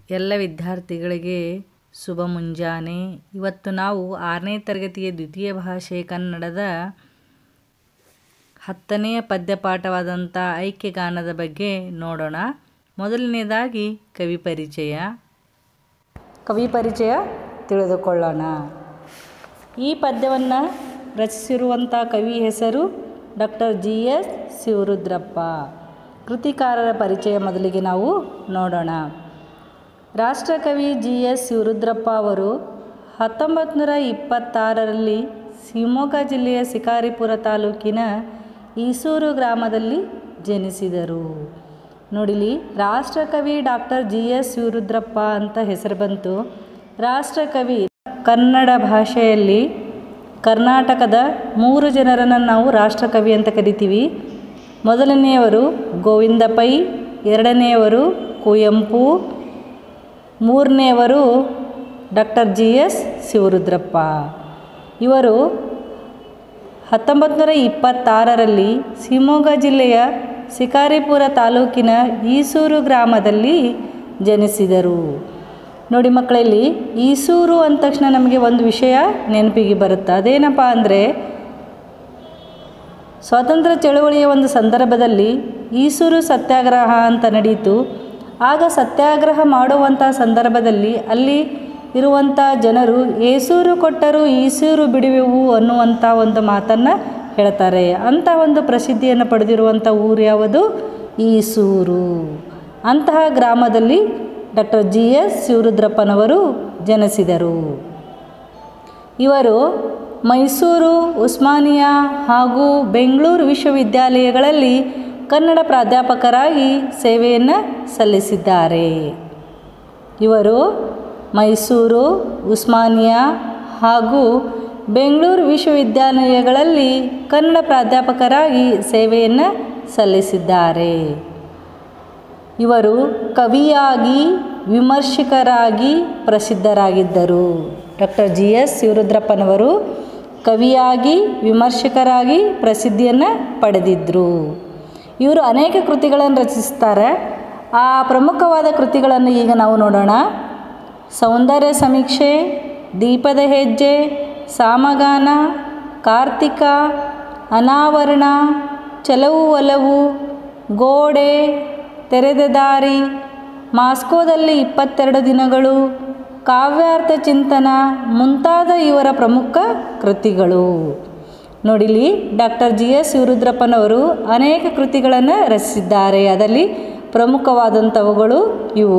ಎಲ್ಲ ವಿದ್ಯಾರ್ಥಿಗಳಿಗೆ ಶುಭ ಮುಂಜಾನೆ ಇವತ್ತು ನಾವು ಆರನೇ ತರಗತಿಯ ದ್ವಿತೀಯ ಭಾಷೆ ಕನ್ನಡದ ಹತ್ತನೆಯ ಪದ್ಯಪಾಠವಾದಂಥ ಐಕ್ಯಗಾನದ ಬಗ್ಗೆ ನೋಡೋಣ ಮೊದಲನೇದಾಗಿ ಕವಿ ಪರಿಚಯ ಕವಿ ಪರಿಚಯ ತಿಳಿದುಕೊಳ್ಳೋಣ ಈ ಪದ್ಯವನ್ನು ರಚಿಸಿರುವಂಥ ಕವಿ ಹೆಸರು ಡಾಕ್ಟರ್ ಜಿ ಎಸ್ ಶಿವರುದ್ರಪ್ಪ ಕೃತಿಕಾರರ ಪರಿಚಯ ಮೊದಲಿಗೆ ನಾವು ನೋಡೋಣ ರಾಷ್ಟ್ರಕವಿ ಜಿ ಎಸ್ ಶಿವರುದ್ರಪ್ಪ ಅವರು ಹತ್ತೊಂಬತ್ತು ನೂರ ಇಪ್ಪತ್ತಾರರಲ್ಲಿ ಶಿವಮೊಗ್ಗ ಜಿಲ್ಲೆಯ ಶಿಕಾರಿಪುರ ತಾಲೂಕಿನ ಈಸೂರು ಗ್ರಾಮದಲ್ಲಿ ಜನಿಸಿದರು ನೋಡಿಲಿ ರಾಷ್ಟ್ರಕವಿ ಡಾಕ್ಟರ್ ಜಿ ಎಸ್ ಶಿವರುದ್ರಪ್ಪ ಅಂತ ಹೆಸರು ಬಂತು ರಾಷ್ಟ್ರಕವಿ ಕನ್ನಡ ಭಾಷೆಯಲ್ಲಿ ಕರ್ನಾಟಕದ ಮೂರು ಜನರನ್ನು ನಾವು ರಾಷ್ಟ್ರಕವಿ ಅಂತ ಕರಿತೀವಿ ಮೊದಲನೆಯವರು ಗೋವಿಂದ ಪೈ ಎರಡನೆಯವರು ಕುವೆಂಪು ಮೂರನೆಯವರು ಡಾಕ್ಟರ್ ಜಿ ಎಸ್ ಶಿವರುದ್ರಪ್ಪ ಇವರು ಹತ್ತೊಂಬತ್ತು ನೂರ ಇಪ್ಪತ್ತಾರರಲ್ಲಿ ಶಿವಮೊಗ್ಗ ಜಿಲ್ಲೆಯ ಶಿಕಾರಿಪುರ ತಾಲೂಕಿನ ಈಸೂರು ಗ್ರಾಮದಲ್ಲಿ ಜನಿಸಿದರು ನೋಡಿ ಮಕ್ಕಳಲ್ಲಿ ಈಸೂರು ಅಂದ ತಕ್ಷಣ ನಮಗೆ ಒಂದು ವಿಷಯ ನೆನಪಿಗೆ ಬರುತ್ತೆ ಅದೇನಪ್ಪ ಅಂದರೆ ಸ್ವಾತಂತ್ರ್ಯ ಚಳುವಳಿಯ ಒಂದು ಸಂದರ್ಭದಲ್ಲಿ ಈಸೂರು ಸತ್ಯಾಗ್ರಹ ಅಂತ ನಡೀತು ಆಗ ಸತ್ಯಾಗ್ರಹ ಮಾಡುವಂಥ ಸಂದರ್ಭದಲ್ಲಿ ಅಲ್ಲಿ ಇರುವಂಥ ಜನರು ಏಸೂರು ಕೊಟ್ಟರು ಈಸೂರು ಬಿಡುವೆವು ಅನ್ನುವಂಥ ಒಂದು ಮಾತನ್ನು ಹೇಳ್ತಾರೆ ಅಂಥ ಒಂದು ಪ್ರಸಿದ್ಧಿಯನ್ನು ಪಡೆದಿರುವಂಥ ಊರು ಯಾವುದು ಈಸೂರು ಅಂತಹ ಗ್ರಾಮದಲ್ಲಿ ಡಾಕ್ಟರ್ ಜಿ ಎಸ್ ಶಿವರುದ್ರಪ್ಪನವರು ಜನಿಸಿದರು ಇವರು ಮೈಸೂರು ಉಸ್ಮಾನಿಯಾ ಹಾಗೂ ಬೆಂಗಳೂರು ವಿಶ್ವವಿದ್ಯಾಲಯಗಳಲ್ಲಿ ಕನ್ನಡ ಪ್ರಾಧ್ಯಾಪಕರಾಗಿ ಸೇವೆಯನ್ನು ಸಲ್ಲಿಸಿದ್ದಾರೆ ಇವರು ಮೈಸೂರು ಉಸ್ಮಾನಿಯಾ ಹಾಗೂ ಬೆಂಗಳೂರು ವಿಶ್ವವಿದ್ಯಾಲಯಗಳಲ್ಲಿ ಕನ್ನಡ ಪ್ರಾಧ್ಯಾಪಕರಾಗಿ ಸೇವೆಯನ್ನು ಸಲ್ಲಿಸಿದ್ದಾರೆ ಇವರು ಕವಿಯಾಗಿ ವಿಮರ್ಶಕರಾಗಿ ಪ್ರಸಿದ್ಧರಾಗಿದ್ದರು ಡಾಕ್ಟರ್ ಜಿ ಎಸ್ ಶಿವರುದ್ರಪ್ಪನವರು ಕವಿಯಾಗಿ ವಿಮರ್ಶಕರಾಗಿ ಪ್ರಸಿದ್ಧಿಯನ್ನು ಪಡೆದಿದ್ದರು ಇವರು ಅನೇಕ ಕೃತಿಗಳನ್ನು ರಚಿಸ್ತಾರೆ ಆ ಪ್ರಮುಖವಾದ ಕೃತಿಗಳನ್ನು ಈಗ ನಾವು ನೋಡೋಣ ಸೌಂದರ್ಯ ಸಮೀಕ್ಷೆ ದೀಪದ ಹೆಜ್ಜೆ ಸಾಮಗಾನ ಕಾರ್ತಿಕ ಅನಾವರಣ ಚಲವು ಒಲವು ಗೋಡೆ ತೆರೆದ ದಾರಿ ಮಾಸ್ಕೋದಲ್ಲಿ ಇಪ್ಪತ್ತೆರಡು ದಿನಗಳು ಕಾವ್ಯಾರ್ಥ ಚಿಂತನ ಮುಂತಾದ ಇವರ ಪ್ರಮುಖ ಕೃತಿಗಳು ನೋಡಿಲಿ ಡಾಕ್ಟರ್ ಜಿ ಎಸ್ ಶಿವರುದ್ರಪ್ಪನವರು ಅನೇಕ ಕೃತಿಗಳನ್ನು ರಚಿಸಿದ್ದಾರೆ ಅದರಲ್ಲಿ ಪ್ರಮುಖವಾದಂಥವುಗಳು ಇವು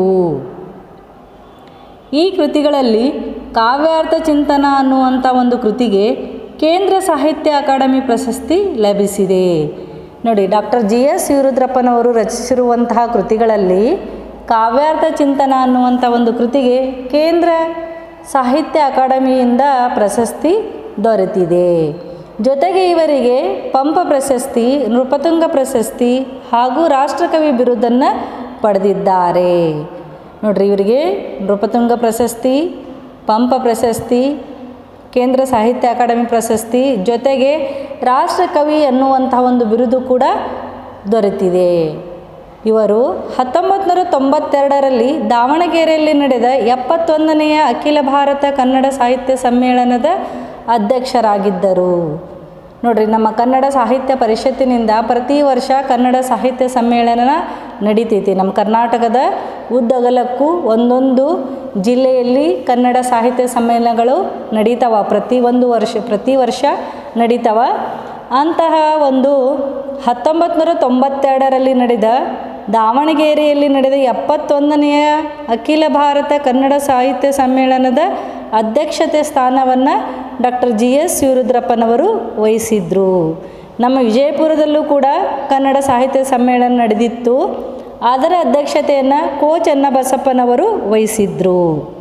ಈ ಕೃತಿಗಳಲ್ಲಿ ಕಾವ್ಯಾರ್ಥ ಚಿಂತನ ಅನ್ನುವಂಥ ಒಂದು ಕೃತಿಗೆ ಕೇಂದ್ರ ಸಾಹಿತ್ಯ ಅಕಾಡೆಮಿ ಪ್ರಶಸ್ತಿ ಲಭಿಸಿದೆ ನೋಡಿ ಡಾಕ್ಟರ್ ಜಿ ಎಸ್ ಶಿವರುದ್ರಪ್ಪನವರು ರಚಿಸಿರುವಂತಹ ಕೃತಿಗಳಲ್ಲಿ ಕಾವ್ಯಾರ್ಥ ಚಿಂತನ ಅನ್ನುವಂಥ ಒಂದು ಕೃತಿಗೆ ಕೇಂದ್ರ ಸಾಹಿತ್ಯ ಅಕಾಡೆಮಿಯಿಂದ ಪ್ರಶಸ್ತಿ ದೊರೆತಿದೆ ಜೊತೆಗೆ ಇವರಿಗೆ ಪಂಪ ಪ್ರಶಸ್ತಿ ನೃಪತುಂಗ ಪ್ರಶಸ್ತಿ ಹಾಗೂ ರಾಷ್ಟ್ರಕವಿ ಬಿರುದನ್ನು ಪಡೆದಿದ್ದಾರೆ ನೋಡ್ರಿ ಇವರಿಗೆ ನೃಪತುಂಗ ಪ್ರಶಸ್ತಿ ಪಂಪ ಪ್ರಶಸ್ತಿ ಕೇಂದ್ರ ಸಾಹಿತ್ಯ ಅಕಾಡೆಮಿ ಪ್ರಶಸ್ತಿ ಜೊತೆಗೆ ರಾಷ್ಟ್ರಕವಿ ಅನ್ನುವಂತಹ ಒಂದು ಬಿರುದು ಕೂಡ ದೊರೆತಿದೆ ಇವರು ಹತ್ತೊಂಬತ್ತು ನೂರ ತೊಂಬತ್ತೆರಡರಲ್ಲಿ ದಾವಣಗೆರೆಯಲ್ಲಿ ನಡೆದ ಎಪ್ಪತ್ತೊಂದನೆಯ ಅಖಿಲ ಭಾರತ ಕನ್ನಡ ಸಾಹಿತ್ಯ ಸಮ್ಮೇಳನದ ಅಧ್ಯಕ್ಷರಾಗಿದ್ದರು ನೋಡ್ರಿ ನಮ್ಮ ಕನ್ನಡ ಸಾಹಿತ್ಯ ಪರಿಷತ್ತಿನಿಂದ ಪ್ರತಿ ವರ್ಷ ಕನ್ನಡ ಸಾಹಿತ್ಯ ಸಮ್ಮೇಳನ ನಡೀತೈತಿ ನಮ್ಮ ಕರ್ನಾಟಕದ ಉದ್ದಗಲಕ್ಕೂ ಒಂದೊಂದು ಜಿಲ್ಲೆಯಲ್ಲಿ ಕನ್ನಡ ಸಾಹಿತ್ಯ ಸಮ್ಮೇಳನಗಳು ನಡೀತಾವ ಪ್ರತಿ ಒಂದು ವರ್ಷ ಪ್ರತಿ ವರ್ಷ ನಡೀತಾವ ಅಂತಹ ಒಂದು ಹತ್ತೊಂಬತ್ತು ನೂರ ತೊಂಬತ್ತೆರಡರಲ್ಲಿ ನಡೆದ ದಾವಣಗೆರೆಯಲ್ಲಿ ನಡೆದ ಎಪ್ಪತ್ತೊಂದನೆಯ ಅಖಿಲ ಭಾರತ ಕನ್ನಡ ಸಾಹಿತ್ಯ ಸಮ್ಮೇಳನದ ಅಧ್ಯಕ್ಷತೆ ಸ್ಥಾನವನ್ನು ಡಾಕ್ಟರ್ ಜಿ ಎಸ್ ಶಿವರುದ್ರಪ್ಪನವರು ವಹಿಸಿದ್ರು ನಮ್ಮ ವಿಜಯಪುರದಲ್ಲೂ ಕೂಡ ಕನ್ನಡ ಸಾಹಿತ್ಯ ಸಮ್ಮೇಳನ ನಡೆದಿತ್ತು ಅದರ ಅಧ್ಯಕ್ಷತೆಯನ್ನು ಕೋ ಚನ್ನಬಸಪ್ಪನವರು ವಹಿಸಿದ್ರು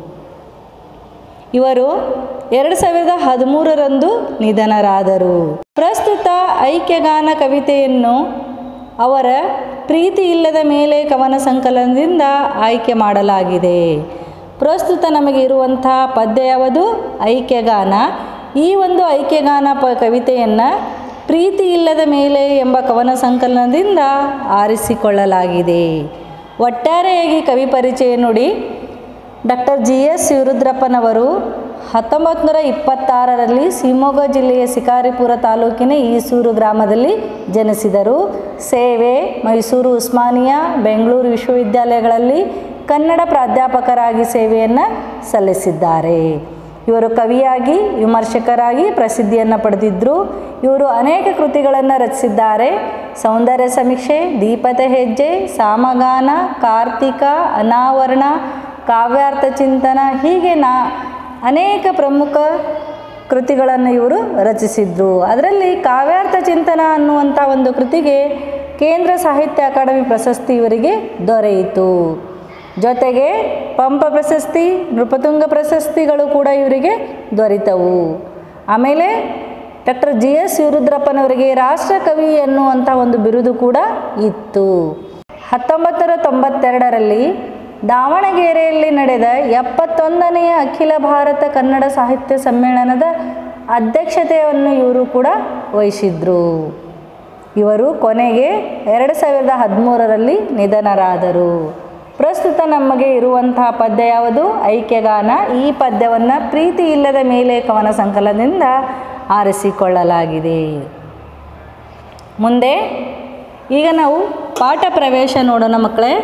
ಇವರು ಎರಡು ಸಾವಿರದ ಹದಿಮೂರರಂದು ನಿಧನರಾದರು ಪ್ರಸ್ತುತ ಐಕ್ಯಗಾನ ಕವಿತೆಯನ್ನು ಅವರ ಪ್ರೀತಿ ಇಲ್ಲದ ಮೇಲೆ ಕವನ ಸಂಕಲನದಿಂದ ಆಯ್ಕೆ ಮಾಡಲಾಗಿದೆ ಪ್ರಸ್ತುತ ನಮಗೆ ಇರುವಂಥ ಪದ್ಯ ಯಾವುದು ಐಕ್ಯಗಾನ ಈ ಒಂದು ಐಕ್ಯಗಾನ ಪ ಕವಿತೆಯನ್ನು ಪ್ರೀತಿ ಇಲ್ಲದ ಮೇಲೆ ಎಂಬ ಕವನ ಸಂಕಲನದಿಂದ ಆರಿಸಿಕೊಳ್ಳಲಾಗಿದೆ ಒಟ್ಟಾರೆಯಾಗಿ ಕವಿ ಪರಿಚಯ ನೋಡಿ ಡಾಕ್ಟರ್ ಜಿ ಎಸ್ ಶಿವರುದ್ರಪ್ಪನವರು ಹತ್ತೊಂಬತ್ತು ನೂರ ಇಪ್ಪತ್ತಾರರಲ್ಲಿ ಶಿವಮೊಗ್ಗ ಜಿಲ್ಲೆಯ ಶಿಕಾರಿಪುರ ತಾಲೂಕಿನ ಈಸೂರು ಗ್ರಾಮದಲ್ಲಿ ಜನಿಸಿದರು ಸೇವೆ ಮೈಸೂರು ಉಸ್ಮಾನಿಯಾ ಬೆಂಗಳೂರು ವಿಶ್ವವಿದ್ಯಾಲಯಗಳಲ್ಲಿ ಕನ್ನಡ ಪ್ರಾಧ್ಯಾಪಕರಾಗಿ ಸೇವೆಯನ್ನು ಸಲ್ಲಿಸಿದ್ದಾರೆ ಇವರು ಕವಿಯಾಗಿ ವಿಮರ್ಶಕರಾಗಿ ಪ್ರಸಿದ್ಧಿಯನ್ನು ಪಡೆದಿದ್ದರು ಇವರು ಅನೇಕ ಕೃತಿಗಳನ್ನು ರಚಿಸಿದ್ದಾರೆ ಸೌಂದರ್ಯ ಸಮೀಕ್ಷೆ ದೀಪದ ಹೆಜ್ಜೆ ಸಾಮಗಾನ ಕಾರ್ತಿಕ ಅನಾವರಣ ಕಾವ್ಯಾರ್ಥ ಚಿಂತನ ಹೀಗೆ ನಾ ಅನೇಕ ಪ್ರಮುಖ ಕೃತಿಗಳನ್ನು ಇವರು ರಚಿಸಿದ್ರು ಅದರಲ್ಲಿ ಕಾವ್ಯಾರ್ಥ ಚಿಂತನ ಅನ್ನುವಂಥ ಒಂದು ಕೃತಿಗೆ ಕೇಂದ್ರ ಸಾಹಿತ್ಯ ಅಕಾಡೆಮಿ ಪ್ರಶಸ್ತಿ ಇವರಿಗೆ ದೊರೆಯಿತು ಜೊತೆಗೆ ಪಂಪ ಪ್ರಶಸ್ತಿ ನೃಪತುಂಗ ಪ್ರಶಸ್ತಿಗಳು ಕೂಡ ಇವರಿಗೆ ದೊರೆತವು ಆಮೇಲೆ ಡಾಕ್ಟರ್ ಜಿ ಎಸ್ ಶಿವರುದ್ರಪ್ಪನವರಿಗೆ ರಾಷ್ಟ್ರಕವಿ ಎನ್ನುವಂಥ ಒಂದು ಬಿರುದು ಕೂಡ ಇತ್ತು ಹತ್ತೊಂಬತ್ತರ ತೊಂಬತ್ತೆರಡರಲ್ಲಿ ದಾವಣಗೆರೆಯಲ್ಲಿ ನಡೆದ ಎಪ್ಪತ್ತೊಂದನೆಯ ಅಖಿಲ ಭಾರತ ಕನ್ನಡ ಸಾಹಿತ್ಯ ಸಮ್ಮೇಳನದ ಅಧ್ಯಕ್ಷತೆಯನ್ನು ಇವರು ಕೂಡ ವಹಿಸಿದ್ರು ಇವರು ಕೊನೆಗೆ ಎರಡು ಸಾವಿರದ ಹದಿಮೂರರಲ್ಲಿ ನಿಧನರಾದರು ಪ್ರಸ್ತುತ ನಮಗೆ ಇರುವಂತಹ ಪದ್ಯ ಯಾವುದು ಐಕ್ಯಗಾನ ಈ ಪದ್ಯವನ್ನು ಪ್ರೀತಿ ಇಲ್ಲದ ಮೇಲೆ ಕವನ ಸಂಕಲನದಿಂದ ಆರಿಸಿಕೊಳ್ಳಲಾಗಿದೆ ಮುಂದೆ ಈಗ ನಾವು ಪಾಠ ಪ್ರವೇಶ ನೋಡೋಣ ಮಕ್ಕಳೇ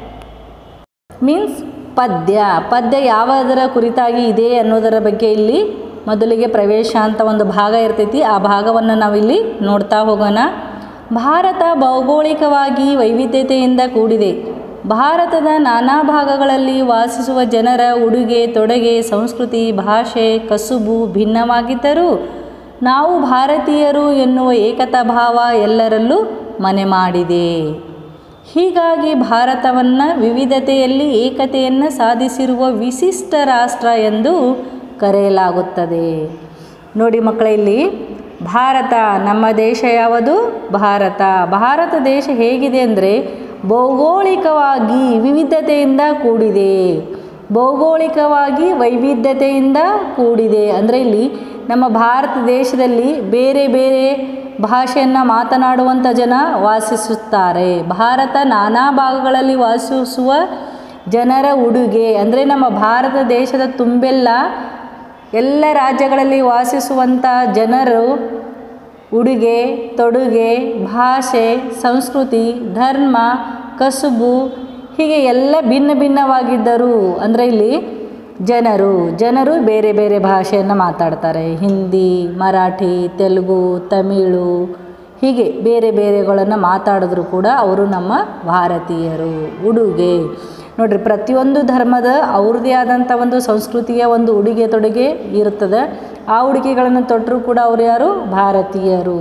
ಮೀನ್ಸ್ ಪದ್ಯ ಪದ್ಯ ಯಾವುದರ ಕುರಿತಾಗಿ ಇದೆ ಅನ್ನೋದರ ಬಗ್ಗೆ ಇಲ್ಲಿ ಮೊದಲಿಗೆ ಪ್ರವೇಶ ಅಂತ ಒಂದು ಭಾಗ ಇರ್ತೈತಿ ಆ ಭಾಗವನ್ನು ನಾವಿಲ್ಲಿ ನೋಡ್ತಾ ಹೋಗೋಣ ಭಾರತ ಭೌಗೋಳಿಕವಾಗಿ ವೈವಿಧ್ಯತೆಯಿಂದ ಕೂಡಿದೆ ಭಾರತದ ನಾನಾ ಭಾಗಗಳಲ್ಲಿ ವಾಸಿಸುವ ಜನರ ಉಡುಗೆ ತೊಡುಗೆ ಸಂಸ್ಕೃತಿ ಭಾಷೆ ಕಸುಬು ಭಿನ್ನವಾಗಿದ್ದರೂ ನಾವು ಭಾರತೀಯರು ಎನ್ನುವ ಏಕತಾ ಭಾವ ಎಲ್ಲರಲ್ಲೂ ಮನೆ ಮಾಡಿದೆ ಹೀಗಾಗಿ ಭಾರತವನ್ನು ವಿವಿಧತೆಯಲ್ಲಿ ಏಕತೆಯನ್ನು ಸಾಧಿಸಿರುವ ವಿಶಿಷ್ಟ ರಾಷ್ಟ್ರ ಎಂದು ಕರೆಯಲಾಗುತ್ತದೆ ನೋಡಿ ಮಕ್ಕಳ ಇಲ್ಲಿ ಭಾರತ ನಮ್ಮ ದೇಶ ಯಾವುದು ಭಾರತ ಭಾರತ ದೇಶ ಹೇಗಿದೆ ಅಂದರೆ ಭೌಗೋಳಿಕವಾಗಿ ವಿವಿಧತೆಯಿಂದ ಕೂಡಿದೆ ಭೌಗೋಳಿಕವಾಗಿ ವೈವಿಧ್ಯತೆಯಿಂದ ಕೂಡಿದೆ ಅಂದರೆ ಇಲ್ಲಿ ನಮ್ಮ ಭಾರತ ದೇಶದಲ್ಲಿ ಬೇರೆ ಬೇರೆ ಭಾಷೆಯನ್ನು ಮಾತನಾಡುವಂಥ ಜನ ವಾಸಿಸುತ್ತಾರೆ ಭಾರತ ನಾನಾ ಭಾಗಗಳಲ್ಲಿ ವಾಸಿಸುವ ಜನರ ಉಡುಗೆ ಅಂದರೆ ನಮ್ಮ ಭಾರತ ದೇಶದ ತುಂಬೆಲ್ಲ ಎಲ್ಲ ರಾಜ್ಯಗಳಲ್ಲಿ ವಾಸಿಸುವಂಥ ಜನರು ಉಡುಗೆ ತೊಡುಗೆ ಭಾಷೆ ಸಂಸ್ಕೃತಿ ಧರ್ಮ ಕಸುಬು ಹೀಗೆ ಎಲ್ಲ ಭಿನ್ನ ಭಿನ್ನವಾಗಿದ್ದರು ಅಂದರೆ ಇಲ್ಲಿ ಜನರು ಜನರು ಬೇರೆ ಬೇರೆ ಭಾಷೆಯನ್ನು ಮಾತಾಡ್ತಾರೆ ಹಿಂದಿ ಮರಾಠಿ ತೆಲುಗು ತಮಿಳು ಹೀಗೆ ಬೇರೆ ಬೇರೆಗಳನ್ನು ಮಾತಾಡಿದ್ರು ಕೂಡ ಅವರು ನಮ್ಮ ಭಾರತೀಯರು ಉಡುಗೆ ನೋಡ್ರಿ ಪ್ರತಿಯೊಂದು ಧರ್ಮದ ಅವ್ರದ್ದೇ ಆದಂಥ ಒಂದು ಸಂಸ್ಕೃತಿಯ ಒಂದು ಉಡುಗೆ ತೊಡುಗೆ ಇರ್ತದೆ ಆ ಉಡುಗೆಗಳನ್ನು ತೊಟ್ಟರು ಕೂಡ ಅವರು ಯಾರು ಭಾರತೀಯರು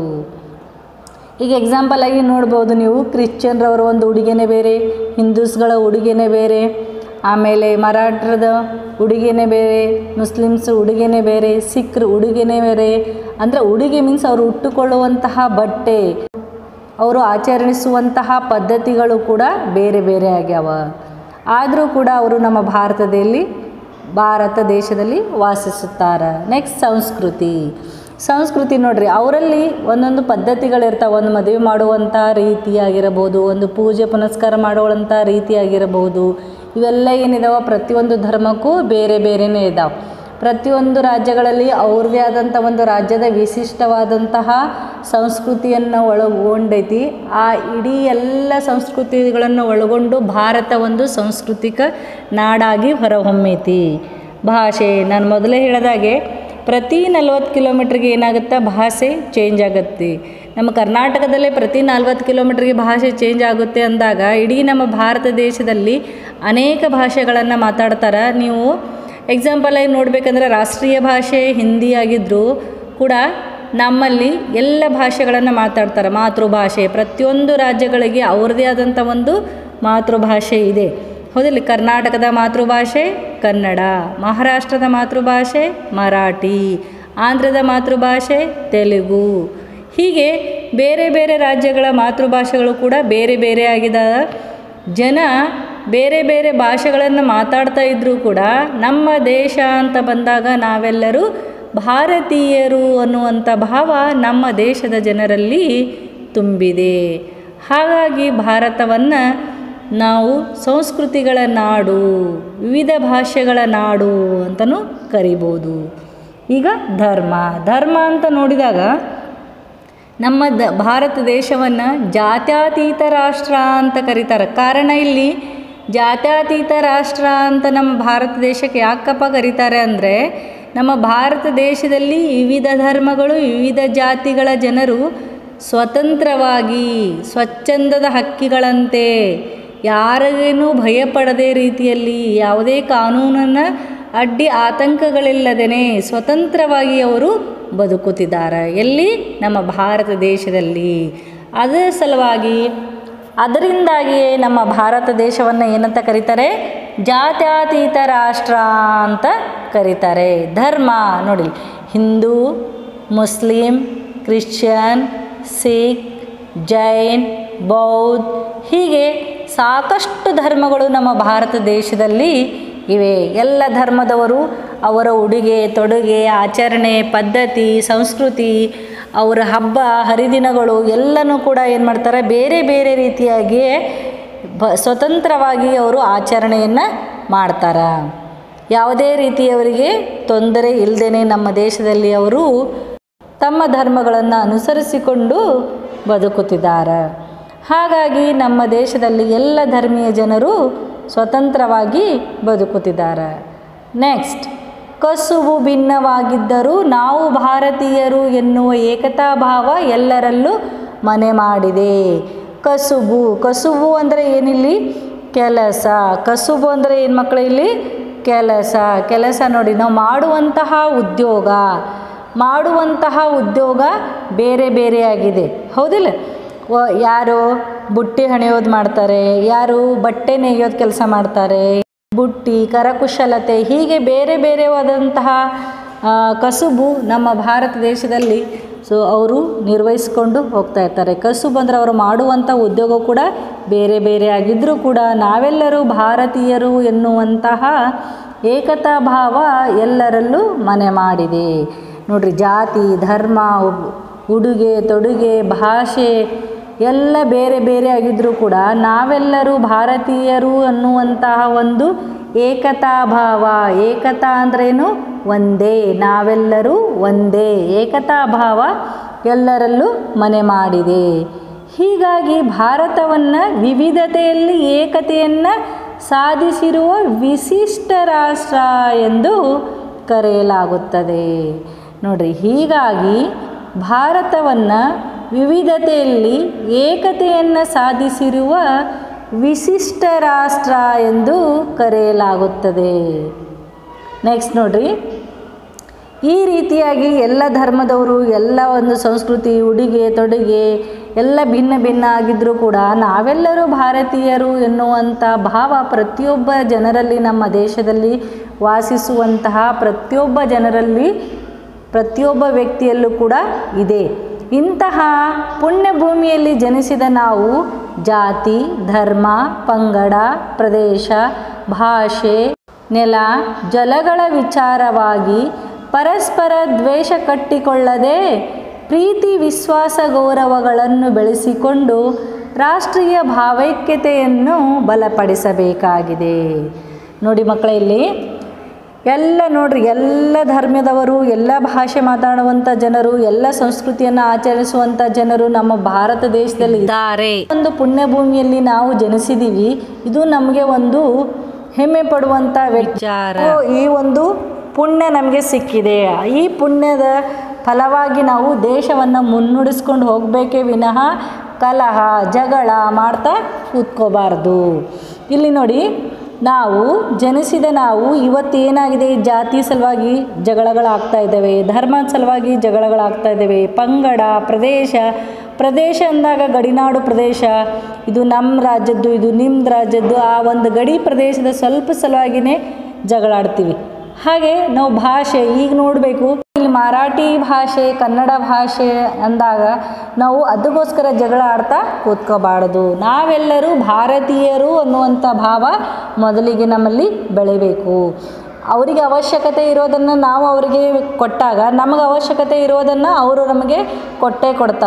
ಈಗ ಎಕ್ಸಾಂಪಲ್ ಆಗಿ ನೋಡ್ಬೋದು ನೀವು ಕ್ರಿಶ್ಚಿಯನ್ರವರ ಒಂದು ಉಡುಗೆನೇ ಬೇರೆ ಹಿಂದೂಸ್ಗಳ ಉಡುಗೆನೇ ಬೇರೆ ಆಮೇಲೆ ಮರಾಠರದ ಉಡುಗೆನೇ ಬೇರೆ ಮುಸ್ಲಿಮ್ಸ್ ಉಡುಗೆನೇ ಬೇರೆ ಸಿಖ್ರ ಉಡುಗೆನೇ ಬೇರೆ ಅಂದರೆ ಉಡುಗೆ ಮೀನ್ಸ್ ಅವರು ಉಟ್ಟುಕೊಳ್ಳುವಂತಹ ಬಟ್ಟೆ ಅವರು ಆಚರಿಸುವಂತಹ ಪದ್ಧತಿಗಳು ಕೂಡ ಬೇರೆ ಬೇರೆ ಆಗ್ಯಾವ ಆದರೂ ಕೂಡ ಅವರು ನಮ್ಮ ಭಾರತದಲ್ಲಿ ಭಾರತ ದೇಶದಲ್ಲಿ ವಾಸಿಸುತ್ತಾರೆ ನೆಕ್ಸ್ಟ್ ಸಂಸ್ಕೃತಿ ಸಂಸ್ಕೃತಿ ನೋಡ್ರಿ ಅವರಲ್ಲಿ ಒಂದೊಂದು ಪದ್ಧತಿಗಳಿರ್ತಾವೆ ಒಂದು ಮದುವೆ ಮಾಡುವಂಥ ರೀತಿಯಾಗಿರಬಹುದು ಒಂದು ಪೂಜೆ ಪುನಸ್ಕಾರ ಮಾಡುವಂಥ ರೀತಿಯಾಗಿರಬಹುದು ಇವೆಲ್ಲ ಏನಿದಾವೆ ಪ್ರತಿಯೊಂದು ಧರ್ಮಕ್ಕೂ ಬೇರೆ ಬೇರೆಯೇ ಇದಾವೆ ಪ್ರತಿಯೊಂದು ರಾಜ್ಯಗಳಲ್ಲಿ ಅವ್ರದ್ದೇ ಆದಂಥ ಒಂದು ರಾಜ್ಯದ ವಿಶಿಷ್ಟವಾದಂತಹ ಸಂಸ್ಕೃತಿಯನ್ನು ಒಳಗೊಂಡೈತಿ ಆ ಇಡೀ ಎಲ್ಲ ಸಂಸ್ಕೃತಿಗಳನ್ನು ಒಳಗೊಂಡು ಭಾರತ ಒಂದು ಸಾಂಸ್ಕೃತಿಕ ನಾಡಾಗಿ ಹೊರಹೊಮ್ಮೈತಿ ಭಾಷೆ ನಾನು ಮೊದಲೇ ಹೇಳಿದಾಗೆ ಪ್ರತಿ ನಲ್ವತ್ತು ಕಿಲೋಮೀಟ್ರಿಗೆ ಏನಾಗುತ್ತೆ ಭಾಷೆ ಚೇಂಜ್ ಆಗುತ್ತೆ ನಮ್ಮ ಕರ್ನಾಟಕದಲ್ಲೇ ಪ್ರತಿ ನಲ್ವತ್ತು ಕಿಲೋಮೀಟ್ರಿಗೆ ಭಾಷೆ ಚೇಂಜ್ ಆಗುತ್ತೆ ಅಂದಾಗ ಇಡೀ ನಮ್ಮ ಭಾರತ ದೇಶದಲ್ಲಿ ಅನೇಕ ಭಾಷೆಗಳನ್ನು ಮಾತಾಡ್ತಾರೆ ನೀವು ಎಕ್ಸಾಂಪಲ್ ಆಗಿ ನೋಡಬೇಕಂದ್ರೆ ರಾಷ್ಟ್ರೀಯ ಭಾಷೆ ಹಿಂದಿ ಆಗಿದ್ದರೂ ಕೂಡ ನಮ್ಮಲ್ಲಿ ಎಲ್ಲ ಭಾಷೆಗಳನ್ನು ಮಾತಾಡ್ತಾರೆ ಮಾತೃಭಾಷೆ ಪ್ರತಿಯೊಂದು ರಾಜ್ಯಗಳಿಗೆ ಅವ್ರದ್ದೇ ಆದಂಥ ಒಂದು ಮಾತೃಭಾಷೆ ಇದೆ ಹೌದಿಲ್ಲ ಕರ್ನಾಟಕದ ಮಾತೃಭಾಷೆ ಕನ್ನಡ ಮಹಾರಾಷ್ಟ್ರದ ಮಾತೃಭಾಷೆ ಮರಾಠಿ ಆಂಧ್ರದ ಮಾತೃಭಾಷೆ ತೆಲುಗು ಹೀಗೆ ಬೇರೆ ಬೇರೆ ರಾಜ್ಯಗಳ ಮಾತೃಭಾಷೆಗಳು ಕೂಡ ಬೇರೆ ಬೇರೆ ಆಗಿದ್ದಾವೆ ಜನ ಬೇರೆ ಬೇರೆ ಭಾಷೆಗಳನ್ನು ಮಾತಾಡ್ತಾ ಇದ್ದರೂ ಕೂಡ ನಮ್ಮ ದೇಶ ಅಂತ ಬಂದಾಗ ನಾವೆಲ್ಲರೂ ಭಾರತೀಯರು ಅನ್ನುವಂಥ ಭಾವ ನಮ್ಮ ದೇಶದ ಜನರಲ್ಲಿ ತುಂಬಿದೆ ಹಾಗಾಗಿ ಭಾರತವನ್ನು ನಾವು ಸಂಸ್ಕೃತಿಗಳ ನಾಡು ವಿವಿಧ ಭಾಷೆಗಳ ನಾಡು ಅಂತಲೂ ಕರಿಬೋದು ಈಗ ಧರ್ಮ ಧರ್ಮ ಅಂತ ನೋಡಿದಾಗ ನಮ್ಮ ದ ಭಾರತ ದೇಶವನ್ನು ಜಾತ್ಯತೀತ ರಾಷ್ಟ್ರ ಅಂತ ಕರೀತಾರೆ ಕಾರಣ ಇಲ್ಲಿ ಜಾತ್ಯತೀತ ರಾಷ್ಟ್ರ ಅಂತ ನಮ್ಮ ಭಾರತ ದೇಶಕ್ಕೆ ಯಾಕಪ್ಪ ಕರೀತಾರೆ ಅಂದರೆ ನಮ್ಮ ಭಾರತ ದೇಶದಲ್ಲಿ ವಿವಿಧ ಧರ್ಮಗಳು ವಿವಿಧ ಜಾತಿಗಳ ಜನರು ಸ್ವತಂತ್ರವಾಗಿ ಸ್ವಚ್ಛಂದದ ಹಕ್ಕಿಗಳಂತೆ ಯಾರಿಗೇನೂ ಭಯಪಡದೇ ರೀತಿಯಲ್ಲಿ ಯಾವುದೇ ಕಾನೂನನ್ನು ಅಡ್ಡಿ ಆತಂಕಗಳಿಲ್ಲದೇ ಸ್ವತಂತ್ರವಾಗಿ ಅವರು ಬದುಕುತ್ತಿದ್ದಾರೆ ಎಲ್ಲಿ ನಮ್ಮ ಭಾರತ ದೇಶದಲ್ಲಿ ಅದರ ಸಲುವಾಗಿ ಅದರಿಂದಾಗಿಯೇ ನಮ್ಮ ಭಾರತ ದೇಶವನ್ನು ಏನಂತ ಕರೀತಾರೆ ಜಾತ್ಯತೀತ ರಾಷ್ಟ್ರ ಅಂತ ಕರೀತಾರೆ ಧರ್ಮ ನೋಡಿ ಹಿಂದೂ ಮುಸ್ಲಿಂ ಕ್ರಿಶ್ಚಿಯನ್ ಸಿಖ್ ಜೈನ್ ಬೌದ್ಧ ಹೀಗೆ ಸಾಕಷ್ಟು ಧರ್ಮಗಳು ನಮ್ಮ ಭಾರತ ದೇಶದಲ್ಲಿ ಇವೆ ಎಲ್ಲ ಧರ್ಮದವರು ಅವರ ಉಡುಗೆ ತೊಡುಗೆ ಆಚರಣೆ ಪದ್ಧತಿ ಸಂಸ್ಕೃತಿ ಅವರ ಹಬ್ಬ ಹರಿದಿನಗಳು ಎಲ್ಲನೂ ಕೂಡ ಏನು ಮಾಡ್ತಾರೆ ಬೇರೆ ಬೇರೆ ರೀತಿಯಾಗಿ ಬ ಸ್ವತಂತ್ರವಾಗಿ ಅವರು ಆಚರಣೆಯನ್ನು ಮಾಡ್ತಾರೆ ಯಾವುದೇ ರೀತಿಯವರಿಗೆ ತೊಂದರೆ ಇಲ್ಲದೇ ನಮ್ಮ ದೇಶದಲ್ಲಿ ಅವರು ತಮ್ಮ ಧರ್ಮಗಳನ್ನು ಅನುಸರಿಸಿಕೊಂಡು ಬದುಕುತ್ತಿದ್ದಾರೆ ಹಾಗಾಗಿ ನಮ್ಮ ದೇಶದಲ್ಲಿ ಎಲ್ಲ ಧರ್ಮೀಯ ಜನರು ಸ್ವತಂತ್ರವಾಗಿ ಬದುಕುತ್ತಿದ್ದಾರೆ ನೆಕ್ಸ್ಟ್ ಕಸುಬು ಭಿನ್ನವಾಗಿದ್ದರೂ ನಾವು ಭಾರತೀಯರು ಎನ್ನುವ ಏಕತಾ ಭಾವ ಎಲ್ಲರಲ್ಲೂ ಮನೆ ಮಾಡಿದೆ ಕಸುಬು ಕಸುಬು ಅಂದರೆ ಏನಿಲ್ಲಿ ಕೆಲಸ ಕಸುಬು ಅಂದರೆ ಏನು ಮಕ್ಕಳು ಇಲ್ಲಿ ಕೆಲಸ ಕೆಲಸ ನೋಡಿ ನಾವು ಮಾಡುವಂತಹ ಉದ್ಯೋಗ ಮಾಡುವಂತಹ ಉದ್ಯೋಗ ಬೇರೆ ಬೇರೆಯಾಗಿದೆ ಹೌದಿಲ್ಲ ವ ಯಾರು ಬುಟ್ಟಿ ಹಣೆಯೋದು ಮಾಡ್ತಾರೆ ಯಾರು ಬಟ್ಟೆ ನೇಯೋದು ಕೆಲಸ ಮಾಡ್ತಾರೆ ಬುಟ್ಟಿ ಕರಕುಶಲತೆ ಹೀಗೆ ಬೇರೆ ಬೇರೆವಾದಂತಹ ಆ, ಕಸುಬು ನಮ್ಮ ಭಾರತ ದೇಶದಲ್ಲಿ ಸೊ ಅವರು ನಿರ್ವಹಿಸ್ಕೊಂಡು ಹೋಗ್ತಾ ಇರ್ತಾರೆ ಕಸುಬು ಅಂದರೆ ಅವರು ಮಾಡುವಂಥ ಉದ್ಯೋಗ ಕೂಡ ಬೇರೆ ಬೇರೆ ಆಗಿದ್ದರೂ ಕೂಡ ನಾವೆಲ್ಲರೂ ಭಾರತೀಯರು ಎನ್ನುವಂತಹ ಏಕತಾ ಭಾವ ಎಲ್ಲರಲ್ಲೂ ಮನೆ ಮಾಡಿದೆ ನೋಡ್ರಿ ಜಾತಿ ಧರ್ಮ ಉ- ಉಡುಗೆ ತೊಡುಗೆ ಭಾಷೆ ಎಲ್ಲ ಬೇರೆ ಬೇರೆ ಆಗಿದ್ದರೂ ಕೂಡ ನಾವೆಲ್ಲರೂ ಭಾರತೀಯರು ಅನ್ನುವಂತಹ ಒಂದು ಏಕತಾ ಭಾವ ಏಕತಾ ಅಂದ್ರೇನು ಒಂದೇ ನಾವೆಲ್ಲರೂ ಒಂದೇ ಏಕತಾ ಭಾವ ಎಲ್ಲರಲ್ಲೂ ಮನೆ ಮಾಡಿದೆ ಹೀಗಾಗಿ ಭಾರತವನ್ನು ವಿವಿಧತೆಯಲ್ಲಿ ಏಕತೆಯನ್ನು ಸಾಧಿಸಿರುವ ವಿಶಿಷ್ಟ ರಾಷ್ಟ್ರ ಎಂದು ಕರೆಯಲಾಗುತ್ತದೆ ನೋಡ್ರಿ ಹೀಗಾಗಿ ಭಾರತವನ್ನು ವಿವಿಧತೆಯಲ್ಲಿ ಏಕತೆಯನ್ನು ಸಾಧಿಸಿರುವ ವಿಶಿಷ್ಟ ರಾಷ್ಟ್ರ ಎಂದು ಕರೆಯಲಾಗುತ್ತದೆ ನೆಕ್ಸ್ಟ್ ನೋಡ್ರಿ ಈ ರೀತಿಯಾಗಿ ಎಲ್ಲ ಧರ್ಮದವರು ಎಲ್ಲ ಒಂದು ಸಂಸ್ಕೃತಿ ಉಡುಗೆ ತೊಡುಗೆ ಎಲ್ಲ ಭಿನ್ನ ಭಿನ್ನ ಆಗಿದ್ದರೂ ಕೂಡ ನಾವೆಲ್ಲರೂ ಭಾರತೀಯರು ಎನ್ನುವಂಥ ಭಾವ ಪ್ರತಿಯೊಬ್ಬ ಜನರಲ್ಲಿ ನಮ್ಮ ದೇಶದಲ್ಲಿ ವಾಸಿಸುವಂತಹ ಪ್ರತಿಯೊಬ್ಬ ಜನರಲ್ಲಿ ಪ್ರತಿಯೊಬ್ಬ ವ್ಯಕ್ತಿಯಲ್ಲೂ ಕೂಡ ಇದೆ ಇಂತಹ ಪುಣ್ಯಭೂಮಿಯಲ್ಲಿ ಜನಿಸಿದ ನಾವು ಜಾತಿ ಧರ್ಮ ಪಂಗಡ ಪ್ರದೇಶ ಭಾಷೆ ನೆಲ ಜಲಗಳ ವಿಚಾರವಾಗಿ ಪರಸ್ಪರ ದ್ವೇಷ ಕಟ್ಟಿಕೊಳ್ಳದೆ ಪ್ರೀತಿ ವಿಶ್ವಾಸ ಗೌರವಗಳನ್ನು ಬೆಳೆಸಿಕೊಂಡು ರಾಷ್ಟ್ರೀಯ ಭಾವೈಕ್ಯತೆಯನ್ನು ಬಲಪಡಿಸಬೇಕಾಗಿದೆ ನೋಡಿ ಮಕ್ಕಳೇ ಇಲ್ಲಿ ಎಲ್ಲ ನೋಡ್ರಿ ಎಲ್ಲ ಧರ್ಮದವರು ಎಲ್ಲ ಭಾಷೆ ಮಾತಾಡುವಂಥ ಜನರು ಎಲ್ಲ ಸಂಸ್ಕೃತಿಯನ್ನು ಆಚರಿಸುವಂಥ ಜನರು ನಮ್ಮ ಭಾರತ ದೇಶದಲ್ಲಿ ಇದ್ದಾರೆ ಒಂದು ಪುಣ್ಯಭೂಮಿಯಲ್ಲಿ ನಾವು ಜನಿಸಿದ್ದೀವಿ ಇದು ನಮಗೆ ಒಂದು ಹೆಮ್ಮೆ ಪಡುವಂಥ ವಿಚಾರ ಈ ಒಂದು ಪುಣ್ಯ ನಮಗೆ ಸಿಕ್ಕಿದೆ ಈ ಪುಣ್ಯದ ಫಲವಾಗಿ ನಾವು ದೇಶವನ್ನು ಮುನ್ನಡೆಸ್ಕೊಂಡು ಹೋಗಬೇಕೇ ವಿನಃ ಕಲಹ ಜಗಳ ಮಾಡ್ತಾ ಕೂತ್ಕೋಬಾರ್ದು ಇಲ್ಲಿ ನೋಡಿ ನಾವು ಜನಿಸಿದ ನಾವು ಇವತ್ತೇನಾಗಿದೆ ಜಾತಿ ಸಲುವಾಗಿ ಜಗಳಗಳಾಗ್ತಾ ಇದ್ದಾವೆ ಧರ್ಮದ ಸಲುವಾಗಿ ಜಗಳಗಳಾಗ್ತಾ ಇದ್ದಾವೆ ಪಂಗಡ ಪ್ರದೇಶ ಪ್ರದೇಶ ಅಂದಾಗ ಗಡಿನಾಡು ಪ್ರದೇಶ ಇದು ನಮ್ಮ ರಾಜ್ಯದ್ದು ಇದು ನಿಮ್ಮದು ರಾಜ್ಯದ್ದು ಆ ಒಂದು ಗಡಿ ಪ್ರದೇಶದ ಸ್ವಲ್ಪ ಸಲುವಾಗಿನೇ ಜಗಳಾಡ್ತೀವಿ ಹಾಗೆ ನಾವು ಭಾಷೆ ಈಗ ನೋಡಬೇಕು ಇಲ್ಲಿ ಮರಾಠಿ ಭಾಷೆ ಕನ್ನಡ ಭಾಷೆ ಅಂದಾಗ ನಾವು ಅದಕ್ಕೋಸ್ಕರ ಜಗಳ ಆಡ್ತಾ ಕೂತ್ಕೋಬಾರ್ದು ನಾವೆಲ್ಲರೂ ಭಾರತೀಯರು ಅನ್ನುವಂಥ ಭಾವ ಮೊದಲಿಗೆ ನಮ್ಮಲ್ಲಿ ಬೆಳಿಬೇಕು ಅವರಿಗೆ ಅವಶ್ಯಕತೆ ಇರೋದನ್ನು ನಾವು ಅವರಿಗೆ ಕೊಟ್ಟಾಗ ನಮಗೆ ಅವಶ್ಯಕತೆ ಇರೋದನ್ನು ಅವರು ನಮಗೆ ಕೊಟ್ಟೇ ಕೊಡ್ತಾರೆ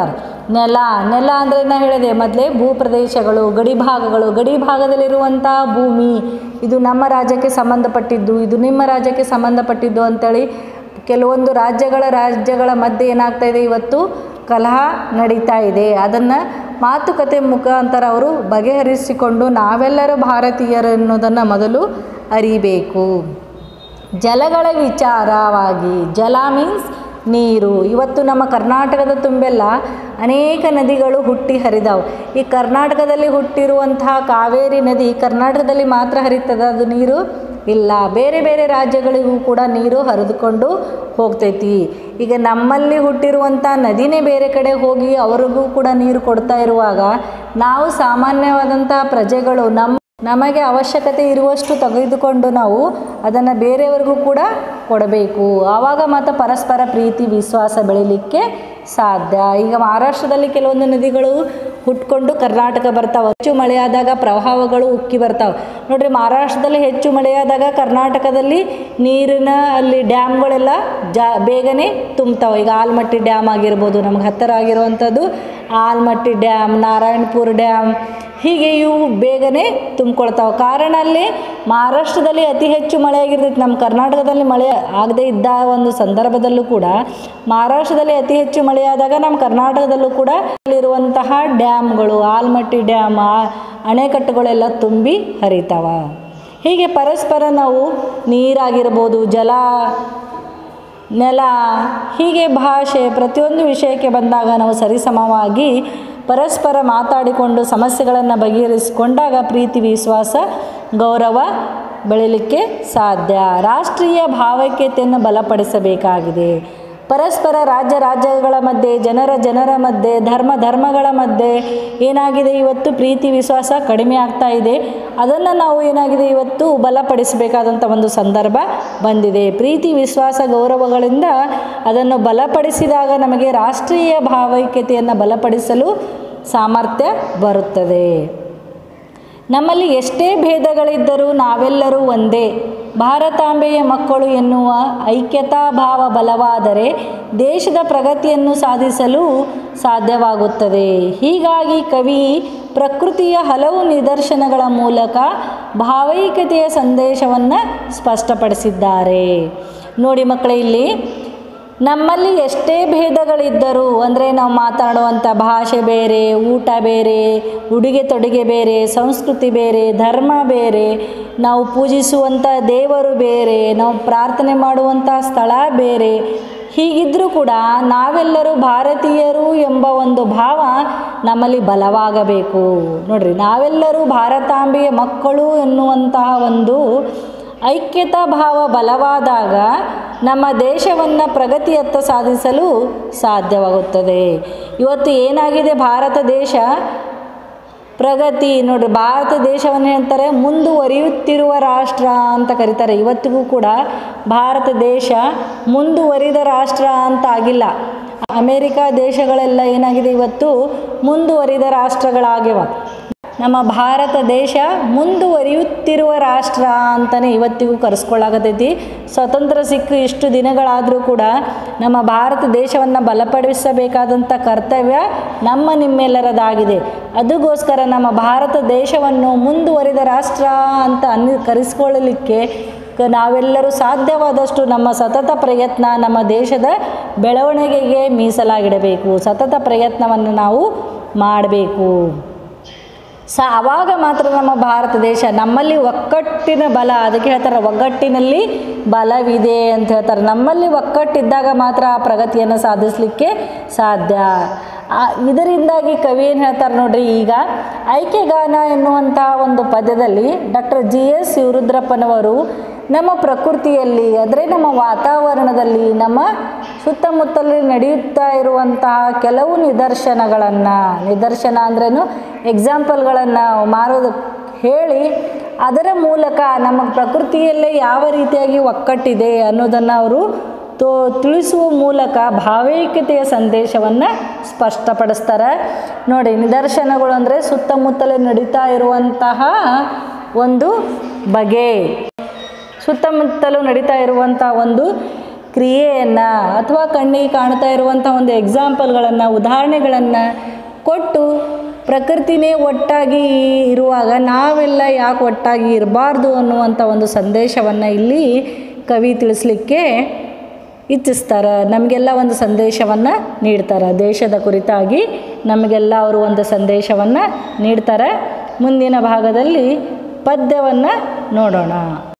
ನೆಲ ನೆಲ ಅಂದರೆ ನಾ ಹೇಳಿದೆ ಮೊದಲೇ ಭೂಪ್ರದೇಶಗಳು ಗಡಿ ಭಾಗಗಳು ಗಡಿ ಭಾಗದಲ್ಲಿರುವಂಥ ಭೂಮಿ ಇದು ನಮ್ಮ ರಾಜ್ಯಕ್ಕೆ ಸಂಬಂಧಪಟ್ಟಿದ್ದು ಇದು ನಿಮ್ಮ ರಾಜ್ಯಕ್ಕೆ ಸಂಬಂಧಪಟ್ಟಿದ್ದು ಅಂತೇಳಿ ಕೆಲವೊಂದು ರಾಜ್ಯಗಳ ರಾಜ್ಯಗಳ ಮಧ್ಯೆ ಏನಾಗ್ತಾ ಇದೆ ಇವತ್ತು ಕಲಹ ನಡೀತಾ ಇದೆ ಅದನ್ನು ಮಾತುಕತೆ ಮುಖಾಂತರ ಅವರು ಬಗೆಹರಿಸಿಕೊಂಡು ನಾವೆಲ್ಲರೂ ಭಾರತೀಯರು ಎನ್ನುವುದನ್ನು ಮೊದಲು ಅರಿಬೇಕು ಜಲಗಳ ವಿಚಾರವಾಗಿ ಜಲ ಮೀನ್ಸ್ ನೀರು ಇವತ್ತು ನಮ್ಮ ಕರ್ನಾಟಕದ ತುಂಬೆಲ್ಲ ಅನೇಕ ನದಿಗಳು ಹುಟ್ಟಿ ಹರಿದಾವೆ ಈ ಕರ್ನಾಟಕದಲ್ಲಿ ಹುಟ್ಟಿರುವಂತಹ ಕಾವೇರಿ ನದಿ ಕರ್ನಾಟಕದಲ್ಲಿ ಮಾತ್ರ ಹರಿತದ ಅದು ನೀರು ಇಲ್ಲ ಬೇರೆ ಬೇರೆ ರಾಜ್ಯಗಳಿಗೂ ಕೂಡ ನೀರು ಹರಿದುಕೊಂಡು ಹೋಗ್ತೈತಿ ಈಗ ನಮ್ಮಲ್ಲಿ ಹುಟ್ಟಿರುವಂಥ ನದಿನೇ ಬೇರೆ ಕಡೆ ಹೋಗಿ ಅವ್ರಿಗೂ ಕೂಡ ನೀರು ಕೊಡ್ತಾ ಇರುವಾಗ ನಾವು ಸಾಮಾನ್ಯವಾದಂಥ ಪ್ರಜೆಗಳು ನಮ್ಮ ನಮಗೆ ಅವಶ್ಯಕತೆ ಇರುವಷ್ಟು ತೆಗೆದುಕೊಂಡು ನಾವು ಅದನ್ನು ಬೇರೆಯವ್ರಿಗೂ ಕೂಡ ಕೊಡಬೇಕು ಆವಾಗ ಮಾತ್ರ ಪರಸ್ಪರ ಪ್ರೀತಿ ವಿಶ್ವಾಸ ಬೆಳಿಲಿಕ್ಕೆ ಸಾಧ್ಯ ಈಗ ಮಹಾರಾಷ್ಟ್ರದಲ್ಲಿ ಕೆಲವೊಂದು ನದಿಗಳು ಹುಟ್ಕೊಂಡು ಕರ್ನಾಟಕ ಬರ್ತಾವೆ ಹೆಚ್ಚು ಮಳೆಯಾದಾಗ ಪ್ರವಾಹಗಳು ಉಕ್ಕಿ ಬರ್ತಾವೆ ನೋಡ್ರಿ ಮಹಾರಾಷ್ಟ್ರದಲ್ಲಿ ಹೆಚ್ಚು ಮಳೆಯಾದಾಗ ಕರ್ನಾಟಕದಲ್ಲಿ ನೀರಿನ ಅಲ್ಲಿ ಡ್ಯಾಮ್ಗಳೆಲ್ಲ ಜಾ ಬೇಗನೆ ತುಂಬ್ತಾವೆ ಈಗ ಆಲ್ಮಟ್ಟಿ ಡ್ಯಾಮ್ ಆಗಿರ್ಬೋದು ನಮ್ಗೆ ಹತ್ತಿರ ಆಗಿರುವಂಥದ್ದು ಆಲ್ಮಟ್ಟಿ ಡ್ಯಾಮ್ ನಾರಾಯಣಪುರ ಡ್ಯಾಮ್ ಹೀಗೆ ಇವು ಬೇಗನೆ ತುಂಬಿಕೊಳ್ತಾವೆ ಕಾರಣ ಅಲ್ಲಿ ಮಹಾರಾಷ್ಟ್ರದಲ್ಲಿ ಅತಿ ಹೆಚ್ಚು ಮಳೆ ಆಗಿರ್ತೈತೆ ನಮ್ಮ ಕರ್ನಾಟಕದಲ್ಲಿ ಮಳೆ ಆಗದೇ ಇದ್ದ ಒಂದು ಸಂದರ್ಭದಲ್ಲೂ ಕೂಡ ಮಹಾರಾಷ್ಟ್ರದಲ್ಲಿ ಅತಿ ಹೆಚ್ಚು ಮಳೆಯಾದಾಗ ನಮ್ಮ ಕರ್ನಾಟಕದಲ್ಲೂ ಕೂಡ ಇರುವಂತಹ ಡ್ಯಾಮ್ಗಳು ಆಲ್ಮಟ್ಟಿ ಡ್ಯಾಮ್ ಆ ಅಣೆಕಟ್ಟುಗಳೆಲ್ಲ ತುಂಬಿ ಹರಿತಾವ ಹೀಗೆ ಪರಸ್ಪರ ನಾವು ನೀರಾಗಿರ್ಬೋದು ಜಲ ನೆಲ ಹೀಗೆ ಭಾಷೆ ಪ್ರತಿಯೊಂದು ವಿಷಯಕ್ಕೆ ಬಂದಾಗ ನಾವು ಸರಿಸಮವಾಗಿ ಪರಸ್ಪರ ಮಾತಾಡಿಕೊಂಡು ಸಮಸ್ಯೆಗಳನ್ನು ಬಗೆಹರಿಸಿಕೊಂಡಾಗ ಪ್ರೀತಿ ವಿಶ್ವಾಸ ಗೌರವ ಬೆಳೀಲಿಕ್ಕೆ ಸಾಧ್ಯ ರಾಷ್ಟ್ರೀಯ ಭಾವೈಕ್ಯತೆಯನ್ನು ಬಲಪಡಿಸಬೇಕಾಗಿದೆ ಪರಸ್ಪರ ರಾಜ್ಯ ರಾಜ್ಯಗಳ ಮಧ್ಯೆ ಜನರ ಜನರ ಮಧ್ಯೆ ಧರ್ಮ ಧರ್ಮಗಳ ಮಧ್ಯೆ ಏನಾಗಿದೆ ಇವತ್ತು ಪ್ರೀತಿ ವಿಶ್ವಾಸ ಕಡಿಮೆ ಆಗ್ತಾ ಇದೆ ಅದನ್ನು ನಾವು ಏನಾಗಿದೆ ಇವತ್ತು ಬಲಪಡಿಸಬೇಕಾದಂಥ ಒಂದು ಸಂದರ್ಭ ಬಂದಿದೆ ಪ್ರೀತಿ ವಿಶ್ವಾಸ ಗೌರವಗಳಿಂದ ಅದನ್ನು ಬಲಪಡಿಸಿದಾಗ ನಮಗೆ ರಾಷ್ಟ್ರೀಯ ಭಾವೈಕ್ಯತೆಯನ್ನು ಬಲಪಡಿಸಲು ಸಾಮರ್ಥ್ಯ ಬರುತ್ತದೆ ನಮ್ಮಲ್ಲಿ ಎಷ್ಟೇ ಭೇದಗಳಿದ್ದರೂ ನಾವೆಲ್ಲರೂ ಒಂದೇ ಭಾರತಾಂಬೆಯ ಮಕ್ಕಳು ಎನ್ನುವ ಐಕ್ಯತಾ ಭಾವ ಬಲವಾದರೆ ದೇಶದ ಪ್ರಗತಿಯನ್ನು ಸಾಧಿಸಲು ಸಾಧ್ಯವಾಗುತ್ತದೆ ಹೀಗಾಗಿ ಕವಿ ಪ್ರಕೃತಿಯ ಹಲವು ನಿದರ್ಶನಗಳ ಮೂಲಕ ಭಾವೈಕ್ಯತೆಯ ಸಂದೇಶವನ್ನು ಸ್ಪಷ್ಟಪಡಿಸಿದ್ದಾರೆ ನೋಡಿ ಮಕ್ಕಳೇ ಇಲ್ಲಿ ನಮ್ಮಲ್ಲಿ ಎಷ್ಟೇ ಭೇದಗಳಿದ್ದರೂ ಅಂದರೆ ನಾವು ಮಾತಾಡುವಂಥ ಭಾಷೆ ಬೇರೆ ಊಟ ಬೇರೆ ಉಡುಗೆ ತೊಡುಗೆ ಬೇರೆ ಸಂಸ್ಕೃತಿ ಬೇರೆ ಧರ್ಮ ಬೇರೆ ನಾವು ಪೂಜಿಸುವಂಥ ದೇವರು ಬೇರೆ ನಾವು ಪ್ರಾರ್ಥನೆ ಮಾಡುವಂಥ ಸ್ಥಳ ಬೇರೆ ಹೀಗಿದ್ದರೂ ಕೂಡ ನಾವೆಲ್ಲರೂ ಭಾರತೀಯರು ಎಂಬ ಒಂದು ಭಾವ ನಮ್ಮಲ್ಲಿ ಬಲವಾಗಬೇಕು ನೋಡ್ರಿ ನಾವೆಲ್ಲರೂ ಭಾರತಾಂಬೆಯ ಮಕ್ಕಳು ಎನ್ನುವಂತಹ ಒಂದು ಐಕ್ಯತಾ ಭಾವ ಬಲವಾದಾಗ ನಮ್ಮ ದೇಶವನ್ನು ಪ್ರಗತಿಯತ್ತ ಸಾಧಿಸಲು ಸಾಧ್ಯವಾಗುತ್ತದೆ ಇವತ್ತು ಏನಾಗಿದೆ ಭಾರತ ದೇಶ ಪ್ರಗತಿ ನೋಡ್ರಿ ಭಾರತ ದೇಶವನ್ನು ಹೇಳ್ತಾರೆ ಮುಂದುವರಿಯುತ್ತಿರುವ ರಾಷ್ಟ್ರ ಅಂತ ಕರೀತಾರೆ ಇವತ್ತಿಗೂ ಕೂಡ ಭಾರತ ದೇಶ ಮುಂದುವರಿದ ರಾಷ್ಟ್ರ ಅಂತ ಆಗಿಲ್ಲ ಅಮೇರಿಕಾ ದೇಶಗಳೆಲ್ಲ ಏನಾಗಿದೆ ಇವತ್ತು ಮುಂದುವರಿದ ರಾಷ್ಟ್ರಗಳಾಗ್ಯವ ನಮ್ಮ ಭಾರತ ದೇಶ ಮುಂದುವರಿಯುತ್ತಿರುವ ರಾಷ್ಟ್ರ ಅಂತಲೇ ಇವತ್ತಿಗೂ ಕರೆಸ್ಕೊಳ್ಳಾಗತೈತಿ ಸ್ವತಂತ್ರ ಸಿಕ್ಕು ಇಷ್ಟು ದಿನಗಳಾದರೂ ಕೂಡ ನಮ್ಮ ಭಾರತ ದೇಶವನ್ನು ಬಲಪಡಿಸಬೇಕಾದಂಥ ಕರ್ತವ್ಯ ನಮ್ಮ ನಿಮ್ಮೆಲ್ಲರದಾಗಿದೆ ಅದಕ್ಕೋಸ್ಕರ ನಮ್ಮ ಭಾರತ ದೇಶವನ್ನು ಮುಂದುವರಿದ ರಾಷ್ಟ್ರ ಅಂತ ಅನ್ ಕರೆಸ್ಕೊಳ್ಳಲಿಕ್ಕೆ ಕ- ನಾವೆಲ್ಲರೂ ಸಾಧ್ಯವಾದಷ್ಟು ನಮ್ಮ ಸತತ ಪ್ರಯತ್ನ ನಮ್ಮ ದೇಶದ ಬೆಳವಣಿಗೆಗೆ ಮೀಸಲಾಗಿಡಬೇಕು ಸತತ ಪ್ರಯತ್ನವನ್ನು ನಾವು ಮಾಡಬೇಕು ಸ ಆವಾಗ ಮಾತ್ರ ನಮ್ಮ ಭಾರತ ದೇಶ ನಮ್ಮಲ್ಲಿ ಒಕ್ಕಟ್ಟಿನ ಬಲ ಅದಕ್ಕೆ ಹೇಳ್ತಾರೆ ಒಗ್ಗಟ್ಟಿನಲ್ಲಿ ಬಲವಿದೆ ಅಂತ ಹೇಳ್ತಾರೆ ನಮ್ಮಲ್ಲಿ ಒಕ್ಕಟ್ಟಿದ್ದಾಗ ಮಾತ್ರ ಆ ಪ್ರಗತಿಯನ್ನು ಸಾಧಿಸಲಿಕ್ಕೆ ಸಾಧ್ಯ ಆ, ಇದರಿಂದಾಗಿ ಕವಿ ಏನು ಹೇಳ್ತಾರೆ ನೋಡ್ರಿ ಈಗ ಐಕ್ಯಗಾನ ಎನ್ನುವಂಥ ಒಂದು ಪದ್ಯದಲ್ಲಿ ಡಾಕ್ಟರ್ ಜಿ ಎಸ್ ಶಿವರುದ್ರಪ್ಪನವರು ನಮ್ಮ ಪ್ರಕೃತಿಯಲ್ಲಿ ಅಂದರೆ ನಮ್ಮ ವಾತಾವರಣದಲ್ಲಿ ನಮ್ಮ ಸುತ್ತಮುತ್ತಲಲ್ಲಿ ನಡೆಯುತ್ತಾ ಇರುವಂತಹ ಕೆಲವು ನಿದರ್ಶನಗಳನ್ನು ನಿದರ್ಶನ ಅಂದ್ರೇನು ಎಕ್ಸಾಂಪಲ್ಗಳನ್ನು ಮಾರೋದು ಹೇಳಿ ಅದರ ಮೂಲಕ ನಮ್ಮ ಪ್ರಕೃತಿಯಲ್ಲೇ ಯಾವ ರೀತಿಯಾಗಿ ಒಕ್ಕಟ್ಟಿದೆ ಅನ್ನೋದನ್ನು ಅವರು ತೋ ತಿಳಿಸುವ ಮೂಲಕ ಭಾವೈಕ್ಯತೆಯ ಸಂದೇಶವನ್ನು ಸ್ಪಷ್ಟಪಡಿಸ್ತಾರೆ ನೋಡಿ ನಿದರ್ಶನಗಳು ಅಂದರೆ ಸುತ್ತಮುತ್ತಲೇ ನಡೀತಾ ಇರುವಂತಹ ಒಂದು ಬಗೆ ಸುತ್ತಮುತ್ತಲೂ ನಡೀತಾ ಇರುವಂಥ ಒಂದು ಕ್ರಿಯೆಯನ್ನು ಅಥವಾ ಕಣ್ಣಿಗೆ ಕಾಣ್ತಾ ಇರುವಂಥ ಒಂದು ಎಕ್ಸಾಂಪಲ್ಗಳನ್ನು ಉದಾಹರಣೆಗಳನ್ನು ಕೊಟ್ಟು ಪ್ರಕೃತಿನೇ ಒಟ್ಟಾಗಿ ಇರುವಾಗ ನಾವೆಲ್ಲ ಯಾಕೆ ಒಟ್ಟಾಗಿ ಇರಬಾರ್ದು ಅನ್ನುವಂಥ ಒಂದು ಸಂದೇಶವನ್ನು ಇಲ್ಲಿ ಕವಿ ತಿಳಿಸ್ಲಿಕ್ಕೆ ಇಚ್ಛಿಸ್ತಾರೆ ನಮಗೆಲ್ಲ ಒಂದು ಸಂದೇಶವನ್ನು ನೀಡ್ತಾರೆ ದೇಶದ ಕುರಿತಾಗಿ ನಮಗೆಲ್ಲ ಅವರು ಒಂದು ಸಂದೇಶವನ್ನು ನೀಡ್ತಾರೆ ಮುಂದಿನ ಭಾಗದಲ್ಲಿ ಪದ್ಯವನ್ನು ನೋಡೋಣ